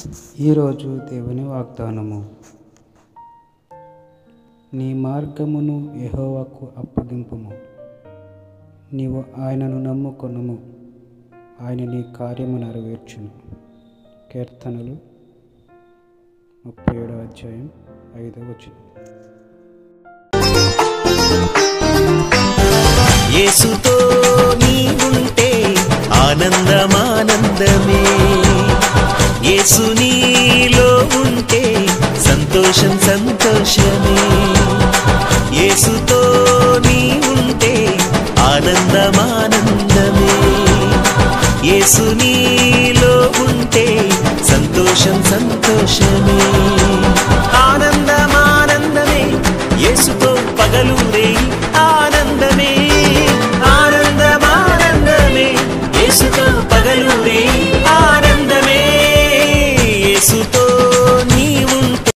ఈరోజు దేవుని వాగ్దానము నీ మార్గమును యెహోవాకు అప్పగింపుము నీవు ఆయనను నమ్ముకొనుము ఆయన నీ కార్యము నెరవేర్చును కీర్తనలు ముప్పై ఏడవ అధ్యాయం ఐదవ వచనం యేసుతో నీవుంటే ఆనందమానందమే యేసు నీలో ఉంటే సంతోషం సంతోషమే యేసుతో నీవుంటే ఆనందమానందమే యేసు నీలో ఉంటే సంతోషం సంతోషమే